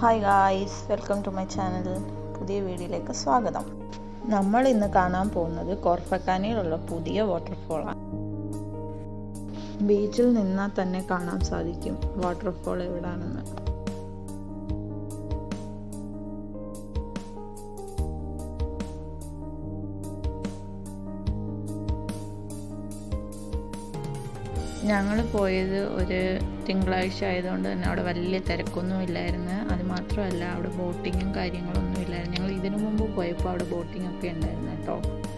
hi guys welcome to my channel പുതിയ വീഡിയോയിലേക്ക് സ്വാഗതം നമ്മൾ ഇന്ന് കാണാൻ പോകുന്നത് കോർഫക്കാനിയിലുള്ള പുതിയ വാട്ടർഫോളാണ് ബീച്ചിൽ നിന്നാൽ തന്നെ കാണാൻ സാധിക്കും വാട്ടർഫോൾ എവിടാണെന്ന് ഞങ്ങൾ പോയത് ഒരു തിങ്കളാഴ്ച ആയതുകൊണ്ട് തന്നെ അവിടെ വലിയ തിരക്കൊന്നും ഇല്ലായിരുന്നു അത് മാത്രമല്ല അവിടെ ബോട്ടിങ്ങും കാര്യങ്ങളൊന്നും ഇല്ലായിരുന്നു ഞങ്ങൾ ഇതിനു മുമ്പ് പോയപ്പോൾ അവിടെ ബോട്ടിംഗ് ഒക്കെ ഉണ്ടായിരുന്നു കേട്ടോ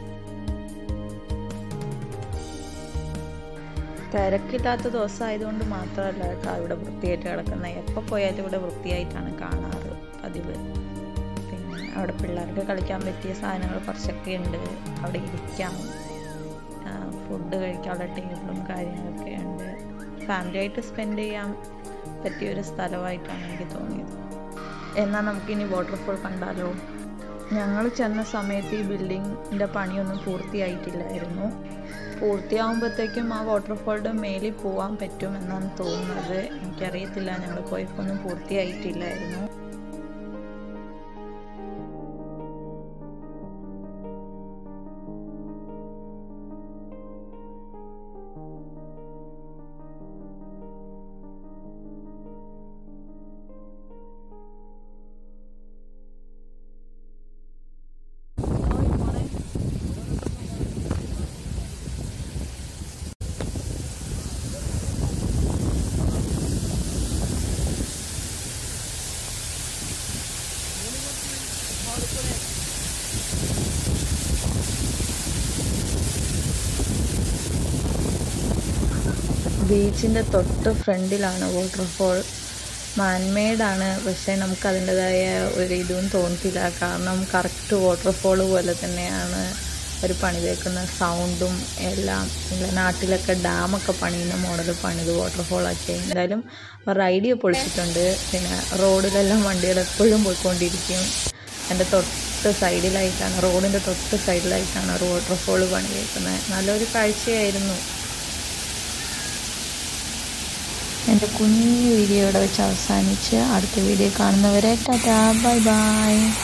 തിരക്കില്ലാത്ത ദിവസം ആയതുകൊണ്ട് മാത്രമല്ല കേട്ടോ ഇവിടെ വൃത്തിയായിട്ട് കിടക്കുന്നത് എപ്പോൾ പോയാലും ഇവിടെ വൃത്തിയായിട്ടാണ് കാണാറ് പതിവ് പിന്നെ അവിടെ പിള്ളേർക്ക് കളിക്കാൻ പറ്റിയ സാധനങ്ങൾ കുറച്ചൊക്കെ ഉണ്ട് അവിടെ ഇരിക്കാം ഫുഡ് കഴിക്കാനുള്ള ടേബിളും കാര്യങ്ങളൊക്കെ ഉണ്ട് ഫാമിലിയായിട്ട് സ്പെൻഡ് ചെയ്യാൻ പറ്റിയൊരു സ്ഥലമായിട്ടാണ് എനിക്ക് തോന്നിയത് എന്നാൽ നമുക്കിനി വാട്ടർഫോൾ കണ്ടാലോ ഞങ്ങൾ ചെന്ന സമയത്ത് ഈ ബിൽഡിങ്ങിൻ്റെ പണിയൊന്നും പൂർത്തിയായിട്ടില്ലായിരുന്നു പൂർത്തിയാകുമ്പോഴത്തേക്കും ആ വാട്ടർഫോളിൻ്റെ മേലിൽ പോകാൻ പറ്റുമെന്നാണ് തോന്നുന്നത് എനിക്കറിയത്തില്ല ഞങ്ങൾ പോയപ്പോൾ ഒന്നും പൂർത്തിയായിട്ടില്ലായിരുന്നു ബീച്ചിൻ്റെ തൊട്ട് ഫ്രണ്ടിലാണ് വാട്ടർഫോൾ മാൻമെയ്ഡാണ് പക്ഷേ നമുക്ക് അതിൻ്റെതായ ഒരു ഇതും തോന്നത്തില്ല കാരണം കറക്റ്റ് വാട്ടർഫോൾ പോലെ തന്നെയാണ് ഒരു പണിതേക്കുന്ന സൗണ്ടും എല്ലാം ഇല്ല നാട്ടിലൊക്കെ ഡാമൊക്കെ പണിയുന്ന മോഡൽ പണിത് വാട്ടർഫോളാക്കി എന്തായാലും ഒരു ഐഡിയ പൊളിച്ചിട്ടുണ്ട് പിന്നെ റോഡിലെല്ലാം വണ്ടികൾ എപ്പോഴും പോയിക്കൊണ്ടിരിക്കും എൻ്റെ തൊട്ട് സൈഡിലായിട്ടാണ് റോഡിൻ്റെ തൊട്ട് സൈഡിലായിട്ടാണ് ഒരു വാട്ടർഫോൾ പണിതേക്കുന്നത് നല്ലൊരു കാഴ്ചയായിരുന്നു എൻ്റെ കുഞ്ഞു വീഡിയോ ഇവിടെ വെച്ച് അവസാനിച്ച് അടുത്ത വീഡിയോ കാണുന്നവരെ ടാറ്റാ ബൈ ബൈ